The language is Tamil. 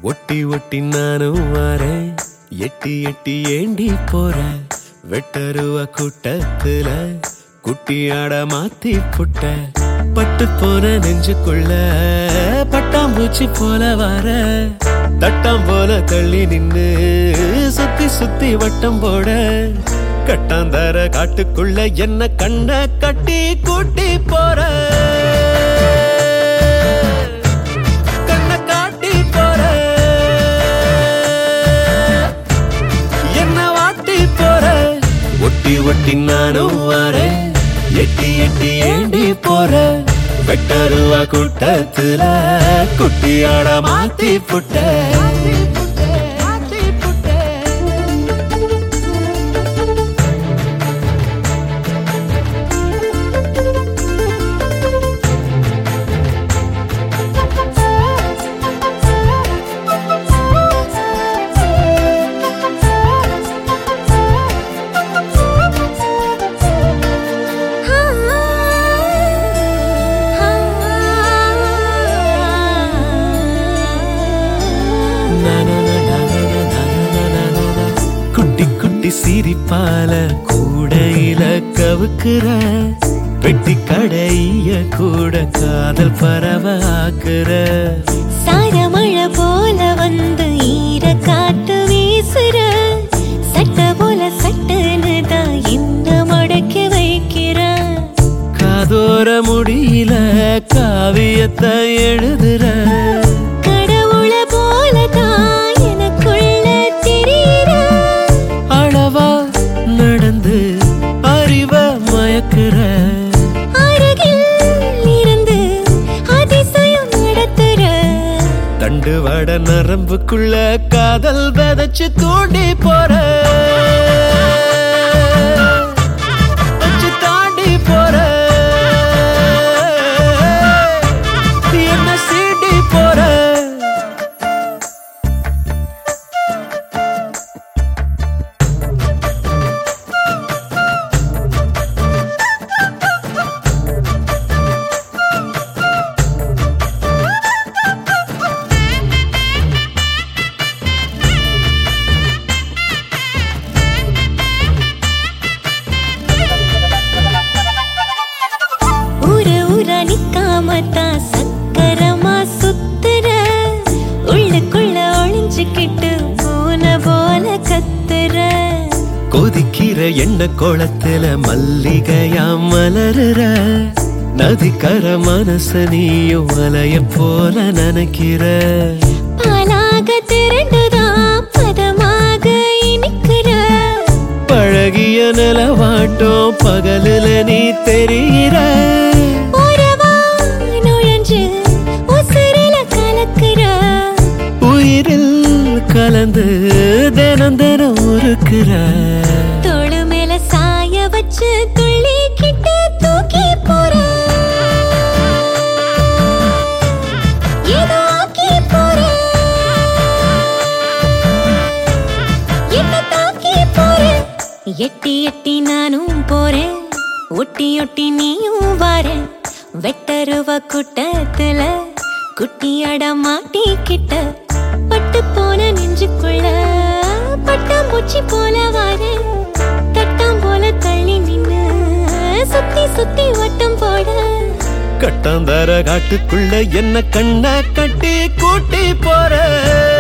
ஒட்டி ஒட்டி நானும் வரேன் எட்டி எட்டி ஏண்டி போற வெட்டருவ கூட்டத்துல குட்டியாட மாத்தி புட்ட பட்டு போன நெஞ்சுக்குள்ள பட்டாம்பூச்சி போல வர தட்டாம் போல தள்ளி நின்னு சுத்தி சுத்தி வட்டம் போட கட்டாந்தர காட்டுக்குள்ள என்ன கண்ண கட்டி கூட்டி போற கண்ணை காட்டி போற என்ன வாட்டி போற ஒட்டி ஒட்டி நானும் வரேன் எட்டி எட்டி ஏண்டி போற வெட்டருவா கூட்டத்துல குட்டியாட மாத்தி புட்ட குட்டி குட்டி சிரிப்பால கூடையில கவுக்குற பெட்டி கடைய கூட காதல் பரவ ஆக்குற சாரமழை போல வந்து ஈர காத்து வீசுற சட்ட போல சட்டன்னு தான் என்ன முடக்கி வைக்கிற காதோர முடியில காவியத்தை எழுதுற கடவுள போல தான் எனக்குள்ள தெரியுற அளவா நடந்து அறிவ மயக்குற அருகில் இருந்து அதிசயம் நடத்துற தண்டு வட நரம்புக்குள்ள காதல் விதைச்சு தூண்டி போற வச்சு தாண்டி போற என்ன சீண்டி போற ஊர ஊர நிக்காம தான் சக்கரமா சுத்துற உள்ளுக்குள்ள ஒளிஞ்சுக்கிட்டு பூனை போல கத்துற கொதிக்கிற எண்ண கோலத்துல மல்லிகையா மலருற நதிக்கர மனச நீயும் வலைய போல நினைக்கிற பாலாக திரண்டுதான் பதமாக இனிக்கிற பழகிய நிலவாட்டம் பகலில நீ தெரிகிற உறவா நுழைஞ்சு உசுரில கலக்குற உயிரில் கலந்து தினம் தினம் உருக்குற தோளு மேல சாய வச்சு துள்ளி கிட்ட தூக்கி போற ஏதோ ஆக்கி போற என்ன தாக்கி போற எட்டி எட்டி நானும் போறேன் ஒட்டி ஒட்டி நீயும் வார வெட்டருவ கூட்டத்துல குட்டியாட மாட்டிக்கிட்ட பட்டு போன நெஞ்சுக்குள்ள பட்டாம்பூச்சி போல வார தட்டாம் போல தள்ளி நின்னு சுத்தி சுத்தி வட்டம் போட கட்டாந்தர காட்டுக்குள்ள என்ன கண்ண கட்டி கூட்டி போற